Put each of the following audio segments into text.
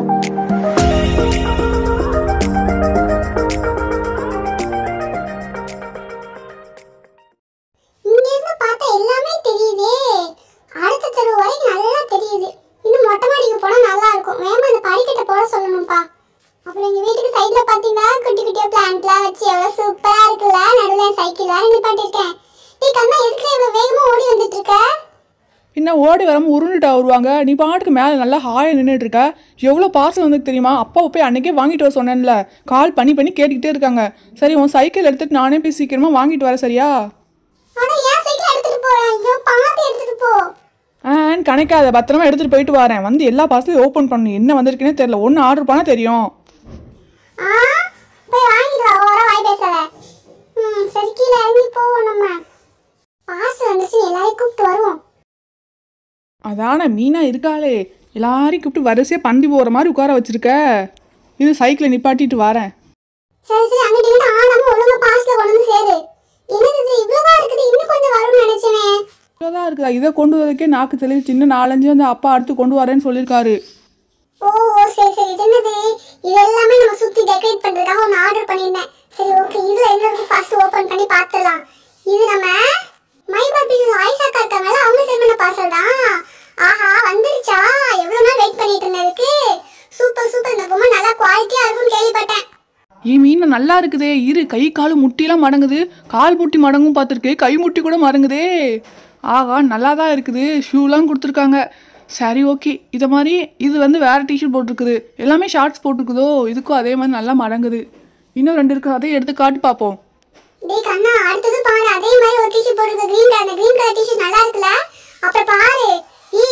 இங்க இருந்து பார்த்தா எல்லாமே தெரியுதே அடுத்த தெரு வரைக்கும் நல்லா தெரியுது இன்னும் மொட்டை மாடிக்கு போனா நல்லா இருக்கும் வேமா அந்த படிக்கட்டை போட சொல்லணும்ப்பா அப்புறம் எங்க வீட்டுக்கு சைடுல பாத்தீங்கன்னா குட்டி குட்டியா பிளான்ட்லாம் வச்சு எவ்வளவு சூப்பரா இருக்குல்ல நடுவுல சைக்கிள் வேற நிப்பாட்டிருக்கேன் நீ கண்ணா எதுக்கு இவ்வளவு வேகமா ஓடி வந்துட்டு இருக்க இன்னும் ஓடி வராமல் உருண்டுட்டா வருவாங்க நீ பாட்டுக்கு மேலே நல்லா ஹாயாக நின்றுட்டு இருக்க எவ்வளோ பார்சல் வந்து தெரியுமா அப்பாவை போய் அன்னைக்கே வாங்கிட்டு வர சொன்னேன்ல கால் பண்ணி பண்ணி கேட்டுக்கிட்டே இருக்காங்க சரி உன் சைக்கிள் எடுத்துட்டு நானே போய் சீக்கிரமா வாங்கிட்டு வரேன் சரியா ஆனா ஏன் சைக்கிள் எடுத்துட்டு போறேன் ஐயோ பார்த்து எடுத்துட்டு போ ஆன் கணக்காத பத்திரமா எடுத்துகிட்டு போயிட்டு வரேன் வந்து எல்லா பார்சலையும் ஓப்பன் பண்ணணும் என்ன வந்திருக்குன்னே தெரியல ஒன்று ஆர்டர் பண்ணால் தெரியும் ஆ போய் வாங்கிட்டு வா ஓர வாய் பேசாத ம் சரி கீழே இறங்கி போவோம் நம்ம பாஸ் வந்துச்சு எல்லாரையும் கூப்பிட்டு வருவோம் அதான மீனா இருக்காளே எல்லாரையும் கூப்பிட்டு வரிசையாக பந்தி போகிற மாதிரி உட்கார வச்சிருக்க இது சைக்கிளை நிப்பாட்டிட்டு வரேன் சரி சரி அங்கிட்டு இங்கிட்டு ஆனாம ஒழுங்கா பாஸ்ல கொண்டு வந்து சேரு என்னது இது இவ்வளவுதான் இருக்குது இன்னும் கொஞ்சம் வரும்னு நினைச்சேனே இவ்வளோதான் இருக்குதா இதை கொண்டு வரதுக்கே நாக்கு தெளிவு சின்ன நாலஞ்சு வந்து அப்பா அடுத்து கொண்டு வரேன்னு சொல்லியிருக்காரு ஓ ஓ, சரி சரி இது என்னது இது எல்லாமே நம்ம சுத்தி டெக்கரேட் பண்றதுக்காக ஒன்று ஆர்டர் பண்ணியிருந்தேன் சரி ஓகே இதுல என்ன இருக்கு ஃபர்ஸ்ட் ஓபன் பண்ணி பார்த்துடலாம் இது நம்ம மை பாபி ஆயிஷாக்கா இருக்காங்கல்ல அவங்க சென்ட் பண்ண பார்சல் தான் ஆஹா வந்துருச்சா எவ்வளவு நாள் வெயிட் பண்ணிட்டு இருந்ததுக்கு சூப்பர் சூப்பர் இந்த பொம்மை நல்லா குவாலிட்டியா இருக்கும்னு கேள்விப்பட்டேன் ஏ மீன் நல்லா இருக்குதே இரு கை கால் முட்டிலாம் மடங்குது கால் முட்டி மடங்கும் பார்த்துருக்கு கை முட்டி கூட மடங்குதே ஆகா நல்லா தான் இருக்குது ஷூலாம் கொடுத்துருக்காங்க சரி ஓகே இதை மாதிரி இது வந்து வேறு டிஷர்ட் போட்டிருக்குது எல்லாமே ஷார்ட்ஸ் போட்டிருக்குதோ இதுக்கும் அதே மாதிரி நல்லா மடங்குது இன்னும் ரெண்டு இருக்குது அதையும் எடுத்து காட்டி பார்ப்போம் டேய் கண்ணா அடுத்தது பாரு அதே மாதிரி ஒரு டிஷர்ட் போட்டுருக்க கிரீன் கலர் அந்த கிரீன் கலர் டிஷர்ட் நல்லா இருக்குல்ல அப்புறம் பாரு ஈ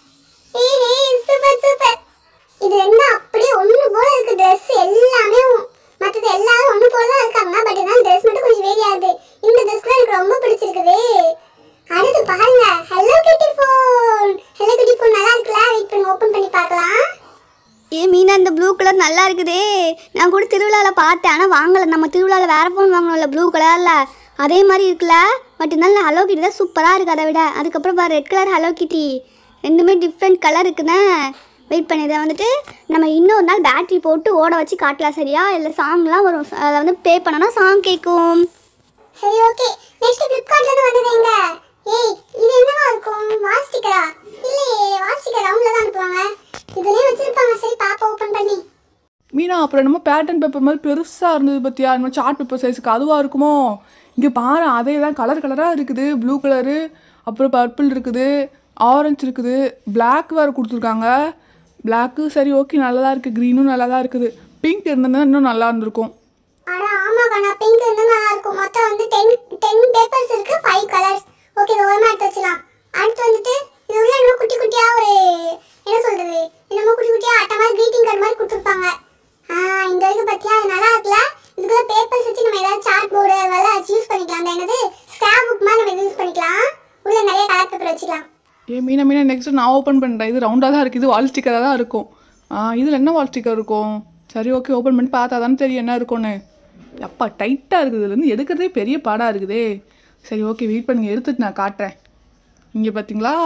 ஈ சூப்பர் சூப்பர் இது ரெண்டும் அப்படியே ஒண்ணு போல இருக்கு Dress எல்லாமே மற்றது எல்லாரும் ஒண்ணு போல தான் இருக்காங்க பட் இருந்தாலும் Dress மட்டும் கொஞ்சம் வேரி ஆகுது இந்த Dress கூட எனக்கு ரொம்ப பிடிச்சிருக்குது அடுத்து பாருங்க ஹலோ கிட்டி ஃபோன் ஹலோ கிட்டி ஃபோன் நல்லா இருக்குல்ல வெயிட் பண்ணி ஓபன் பண்ணி பார்க்கலாம் ஏ மீனா இந்த ப்ளூ கலர் நல்லா இருக்குதே நான் கூட திருவிழாவில் பார்த்தேன் ஆனால் வாங்கலை நம்ம திருவிழாவில் வேறு ஃபோன் வாங்கணும்ல ப்ளூ கலரில் அதே மாதிரி இருக்குல்ல பட் இருந்தாலும் ஹலோ கிட்டி தான் சூப்பராக இருக்குது அதை விட அதுக்கப்புறம் பாரு ரெட் கலர் ஹலோ கிட்டி ரெண்டுமே டிஃப்ரெண்ட் கலர் இருக்குண்ணே வெயிட் பண்ணி இதை வந்துட்டு நம்ம இன்னொரு நாள் பேட்டரி போட்டு ஓட வச்சு காட்டலாம் சரியா இல்லை சாங்லாம் வரும் அதை வந்து ப்ளே பண்ணோன்னா சாங் கேட்கும் சரி ஓகே நெக்ஸ்ட் ஃப்ளிப்கார்ட்ல இருந்து வந்தது எங்க ஏய் இது என்னவா இருக்கும் வால் ஸ்டிக்கரா இல்லையே வால் ஸ்டிக்கர் ரவுண்ட்ல தான் அனுப்புவாங்க இதுலயே வச்சிருப்பாங்க சரி பாப்பா ஓபன் பண்ணி மீனா அப்புறம் நம்ம பேட்டர்ன் பேப்பர் மாதிரி பெருசாக இருந்தது பற்றியா நம்ம சார்ட் பேப்பர் சைஸுக்கு அதுவாக இருக்குமோ இங்கே பாரு அதே தான் கலர் கலராக இருக்குது ப்ளூ கலரு அப்புறம் பர்பிள் இருக்குது ஆரஞ்சு இருக்குது Black வேறு கொடுத்துருக்காங்க பிளாக்கு சரி ஓகே நல்லா தான் இருக்குது க்ரீனும் நல்லா தான் இருக்குது பிங்க் இருந்ததுன்னா இன்னும் நல்லா இருந்திருக்கும் அட ஆமா கண்ணா பிங்க் இருந்தா நல்லா இருக்கும் மொத்தம் வந்து 10 10 பேப்பர்ஸ் இருக்கு 5 கலர்ஸ் ஓகே இது ஓரமா எடுத்து வச்சலாம் அடுத்து வந்துட்டு இது உள்ள என்னமோ குட்டி குட்டியா ஒரு என்ன சொல்றது என்னமோ குட்டி குட்டியா அட்டை மாதிரி greeting card மாதிரி கொடுத்துருப்பாங்க ஆ இந்த வரைக்கும் பத்தியா அது நல்லா இருக்குல்ல இதுக்குள்ள பேப்பர்ஸ் வச்சு நம்ம ஏதாவது சார்ட் போர்டு அதெல்லாம் வச்சு யூஸ் பண்ணிக்கலாம் அந்த என்னது ஸ்கிராப் புக் மாதிரி நம்ம யூஸ் பண்ணிக்கலாம் உள்ள நிறைய கலர் பேப்பர் வச்சுக்கலாம் ஏ மீனா மீனா நெக்ஸ்ட் நான் ஓப்பன் பண்ணுறேன் இது ரவுண்டாக தான் இருக்குது இது வால் ஸ்டிக்கராக தான் இருக்கும் ஆ இதில் என்ன வால் ஸ்டிக்கர் இருக்கும் சரி ஓகே ஓப்பன் பண்ணி பார்த்தா தானே தெரியும் என்ன இருக்கும்னு அப்பா டைட்டாக இருக்குது இதுலேருந்து எடுக்கிறதே பெரிய பாடாக இருக்குதே சரி ஓகே வெயிட் பண்ணுங்க எடுத்துட்டு நான் காட்டுறேன் இங்கே பார்த்தீங்களா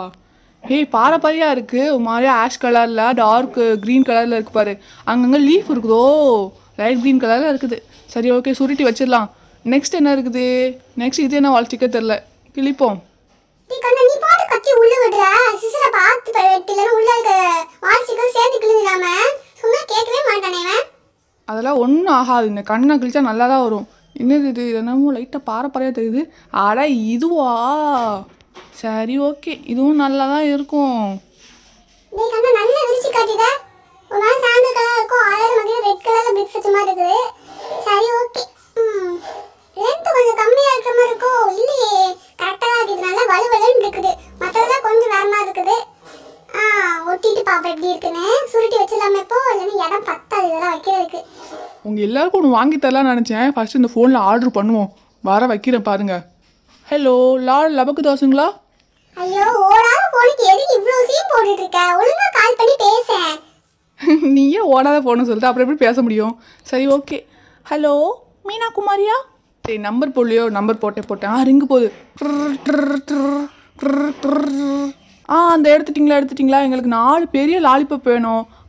ஏய் பாரம்பரியாக இருக்குது ஒரு மாதிரியா ஆஷ் கலரில் டார்க் க்ரீன் கலரில் இருக்கு பாரு அங்கங்கே லீஃப் இருக்குதோ லைட் க்ரீன் கலரில் இருக்குது சரி ஓகே சுருட்டி வச்சிடலாம் நெக்ஸ்ட் என்ன இருக்குது நெக்ஸ்ட் இது என்ன வால் ஸ்டிக்கர் தெரில கிழிப்போம் நீ கண்ணா நீ பாட்டு கத்தி உள்ள விடுற சிசரை பார்த்து வெட்டில உள்ள இருக்க வாட்சிக்கும் சேர்த்து கிழிஞ்சிடாம சும்மா கேட்கவே மாட்டானே இவன் அதெல்லாம் ஒன்றும் ஆகாது இந்த கண்ணை கிழிச்சா நல்லா தான் வரும் என்னது இது இது என்னமோ லைட்டாக பாரப்பறையாக தெரியுது அட இதுவா சரி ஓகே இதுவும் நல்லா தான் இருக்கும் நீ கண்ணா நல்லா விரிச்சு காட்டிட ஒரு மாதிரி சாண்டல் கலர் இருக்கும் ஆயிரம் மதியம் ரெட் கலர்ல பிக்ஸ் வச்ச மாதிரி இருக்குது சரி ஓகே ம் லென்த் கொஞ்சம் கம்மியா இருக்கிற மாதிரி இருக்கும் இல்லையே கரெக்டாக தான் இருக்குது நல்லா வலுவலுன்னு இருக்குது மற்றதெல்லாம் கொஞ்சம் வேற மாதிரி இருக்குது ஆ ஒட்டிட்டு பாப்பா எப்படி இருக்குன்னு சுருட்டி வச்சிடலாமே இப்போ இல்லைன்னா இடம் பத்தாது இதெல்லாம் வைக்கிறதுக்கு உங்கள் எல்லாருக்கும் ஒன்று வாங்கி தரலாம்னு நினச்சேன் ஃபஸ்ட்டு இந்த ஃபோனில் ஆர்டர் பண்ணுவோம் வர வைக்கிறேன் பாருங்க ஹலோ லால் லபக்கு தோசுங்களா ஐயோ ஓடாத போனுக்கு எதுக்கு இவ்வளோ சீன் போட்டுட்டு இருக்க ஒழுங்கா கால் பண்ணி பேசேன் நீ ஏன் ஓடாத போகணும்னு சொல்லிட்டு அப்புறம் எப்படி பேச முடியும் சரி ஓகே ஹலோ மீனா குமாரியா சரி நம்பர் போடலையோ நம்பர் போட்டேன் போட்டேன் ஆ ரிங்கு போகுது ட்ரு, ட்ரு, ட்ரு, ட்ரு, ட்ரு. ஆ அந்த எடுத்துட்டிங்களா எடுத்துட்டிங்களா எங்களுக்கு நாலு பெரிய லாலிபப் வேணும்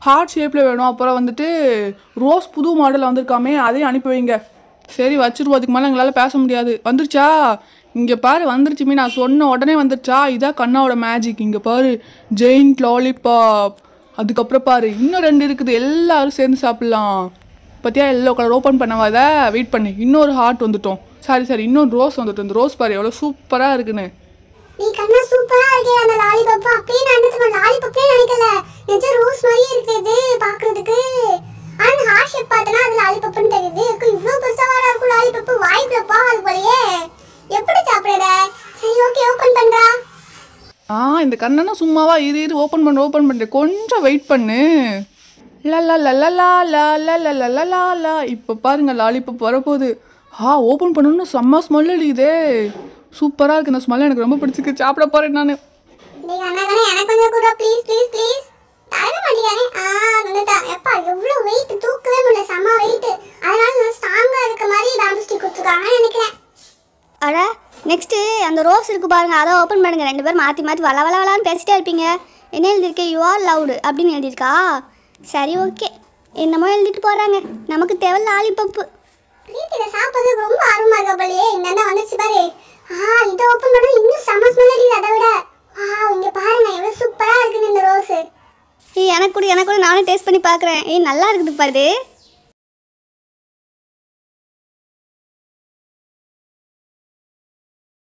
ஹார்ட் ஷேப்பில் வேணும் அப்புறம் வந்துட்டு ரோஸ் புது மாடல் வந்திருக்காமே அதையும் அனுப்பி வைங்க சரி வச்சிருவோம் அதுக்கு மேலே எங்களால் பேச முடியாது வந்துருச்சா இங்கே பாரு வந்துருச்சுமே நான் சொன்ன உடனே வந்துருச்சா இதான் கண்ணாவோட மேஜிக் இங்கே பாரு ஜெயின்ட் லாலிபாப் அதுக்கப்புறம் பாரு இன்னும் ரெண்டு இருக்குது எல்லாரும் சேர்ந்து சாப்பிட்லாம் பத்தியா எல்லோ கலர் ஓப்பன் பண்ணவாத வெயிட் பண்ணு இன்னொரு ஹார்ட் வந்துட்டோம் சரி சரி இன்னொரு ரோஸ் வந்துட்டோம் இந்த ரோஸ் பாரு எவ்வளோ சூப்பராக இருக்குன்னு நீ கண்ணா சூப்பரா இருக்கே அந்த லாலிபப் அப்படியே நான் என்ன லாலிபப்னே நினைக்கல நிஜம் ரோஸ் மாதிரியே இருக்குது பாக்குறதுக்கு ஆனா அந்த ஹார்ட் ஷேப் பார்த்தனா அது லாலிபப்னு தெரியுது எனக்கு இவ்வளவு பெருசா வர இருக்கும் லாலிபப் வாய்க்குள்ள போகாது போலயே எப்படி சாப்பிடுற சரி ஓகே ஓபன் பண்றா ஆ இந்த கண்ணனா சும்மாவா இது இது ஓப்பன் பண்ண ஓப்பன் பண்ணு கொஞ்சம் வெயிட் பண்ணு லா லா லா லா லா லா லா லா லா லா லா லா இப்போ பாருங்க லாலிபப் வரப்போகுது ஆ ஓப்பன் பண்ணணும்னு செம்ம ஸ்மெல் அடிக்குதே சூப்பராக இருக்கு இந்த ஸ்மெல் எனக்கு ரொம்ப பிடிச்சிருக்கு சாப்பிட போகிறேன் நான் நீ கண்ணா கண்ணா எனக்கு கொஞ்சம் கூட ப்ளீஸ் ப்ளீஸ் ப்ளீஸ் தர மாட்டேங்கானே ஆ வந்துட்டான் எப்பா எவ்வளவு வெயிட் தூக்கவே முடியல செம்ம வெயிட் அதனால நான் ஸ்ட்ராங்கா இருக்க மாதிரி பேம்பு ஸ்டிக் கொடுத்துருக்காங்கன்னு நினைக்கிறேன் அட நெக்ஸ்ட்டு அந்த ரோஸ் இருக்கு பாருங்க அதை ஓப்பன் பண்ணுங்க ரெண்டு பேரும் மாற்றி மாற்றி வள வள வளான்னு பேசிட்டே இருப்பீங்க என்ன எழுதியிருக்கேன் யூ ஆர் லவுடு அப்படின்னு எழுதியிருக்கா சரி ஓகே என்னமோ எழுதிட்டு போகிறாங்க நமக்கு தேவை லாலிபப்பு பிரீத்தி இதை சாப்பிட்றதுக்கு ரொம்ப ஆர்வமா இருக்க போலயே இந்த அண்ணா வந்துச்சு பாரு ஆ இதை ஓப்பன் பண்ணா இன்னும் செம்ம ஸ்மெல் அடிக்குது அதை விட ஆ இங்க பாருங்க எவ்வளவு சூப்பரா இருக்குன்னு இந்த ரோஸ் ஏய் எனக்கு கூட எனக்கு கூட நானும் டேஸ்ட் பண்ணி பார்க்குறேன் ஏய் நல்லா இருக்குது பாரு